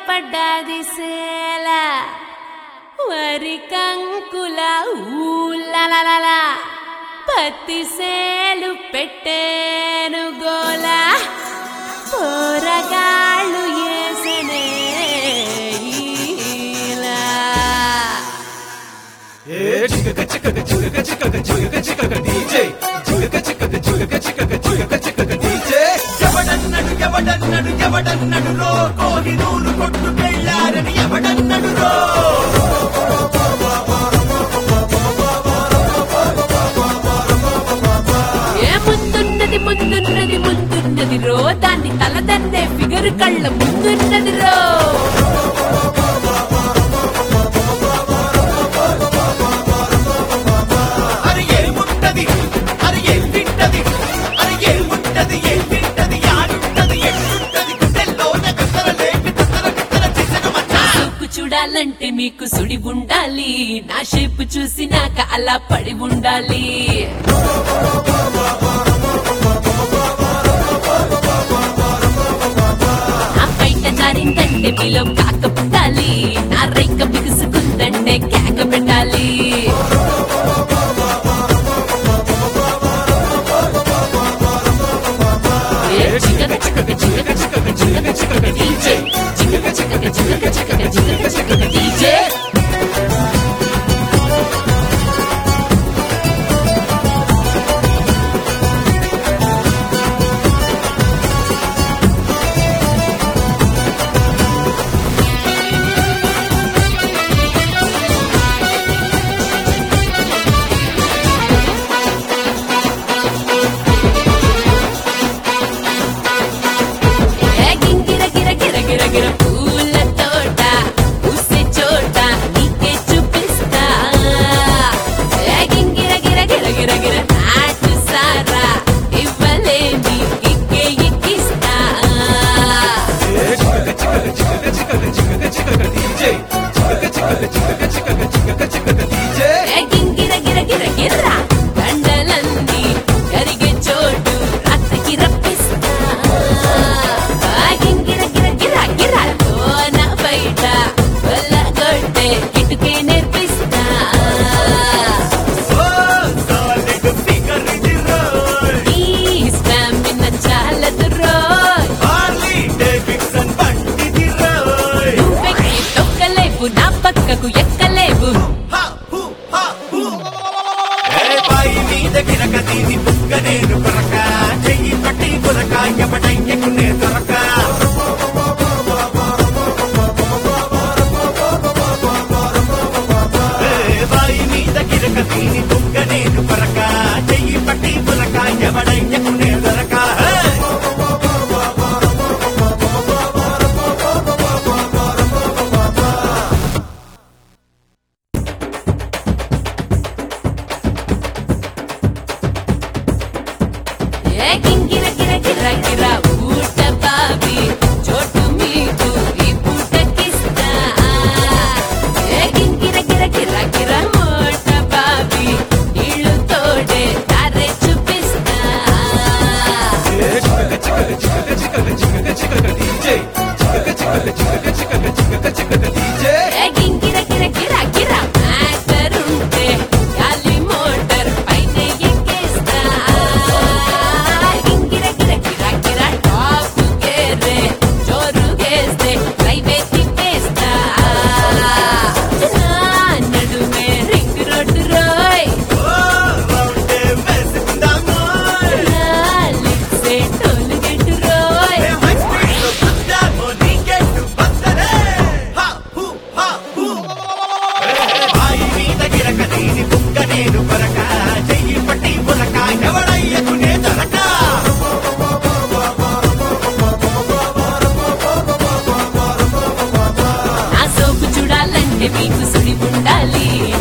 పడ్డాది సేల వరి కంకుల ఊలలల పత్తి సేలు పెట్టేను గోల పోరగాళ్ళు ఏసనే ఈల. ఏ చికక చికక చికక చికక చికక చికక డీజే చికక చికక చికక చికక చికక చికక డీజే ఎవడన్నడు ఎవడన్నడు ఎవడన్నడు రో కోహినూరు కొట్టుకెళ్ళారని ఎవడన్నడు రో ఏ ముందున్నది ముందున్నది ముందున్నది రో దాన్ని తలదన్నే ఫిగర్ కళ్ళ ముందున్నది రో అరే ఏముంటది అరే ఏం తింటది అరే ఏముంటది ఏం తింటది యాడుంటది ఎట్లుంటది గుండెల్లోన కత్తర లేపి తత్తర కత్తర చేసిన మచ్చా చూపు చూడాలంటే మీకు సుడి ఉండాలి నా షేపు చూసినాక అలా పడి ఉండాలి నా బయట జారిందంటే మీలో కాక పుట్టాలి నా రైక బిగుసుకుందంటే కేక పెట్టాలి ఏ చికక చికక చికక చికక చికక చికక డీజే చికక చికక చికక చికక చికక చికక డీజే ఏ గింగిర గిర గిర గిర గిర పూల తోట పూసే చోట నీకే చూపిస్తా ఏ గింగిర గిర గిర గిర గిర నాటు సారా ఇవ్వలేని కిక్కే ఎక్కిస్తా ఏ చికక చికక చికక చికక చికక చికక డీజే చికక చికక చికక చికక చికక చికక డీజే ఏ గింగిర గిర గిర గిర దండలన్నీ కరిగే చోటు రాత్రికి రప్పిస్తా ఆ గింగిర గిర గిర గిర లోన బయట కొల్లగొట్టే కిటుకే నేర్పిస్తా ఓ సాలిడ్ ఫిగర్ ఇది రోయ్ ఈ స్టామిన చాలదు రోయ్ హార్లీ డేవిడ్సన్ బండిది రోయ్ నువ్వెక్కి తొక్కలేవు నా పక్కకు ఎక్కలేవు హా హు హా హు ఏ పై మీద గిరక దీని బుక్క నేను కొరక చెయ్యి పట్టి కొరక ఎవడయ్యకునే దొరక ఏ పై మీద గిరక దీని బుక్క నేను కొరక చెయ్యి పట్టి కొరక ఎవడయ్యకునే దొరక హే! ఏ గింగిర గిర గిర గిర ఊట బాబి చోటు మీకు ఈ పూటకిస్తా ఏ గింగిర గిర గిర గిర ఊట బాబి నీళ్ళు తోడే తారే చూపిస్తా ఏ చికక చికక చికక చికక చికక చికక డీజే చికక చికక చికక చికక చికక చికక డీజే ఏ గింగిర గిర గిర గిర మ్యాటర్ ఉంటే గాలి మోటార్ పైన ఎక్కేస్తా గింగిర గిర గిర గిర టాప్ గేరే జోరు గేస్తే రైవే తిప్పేస్తా నా నడుమే రింగ్ రోడ్డు రోయ్ ఓ రౌండే వేసుకుందాము నా లిప్సే టోలు గెట్టు రోయ్ ఏ హై స్పీడ్ లో గుద్దాము నీకెట్టు బద్దరే హా హు హా హు ఏ బాయి మీద గిరక దీని బుక్క నేను కొరక చెయ్యి పట్టి పులక ఎవడయ్యకునే దొరక నా సోపు చూడాలంటే మీకు సుడి ఉండాలి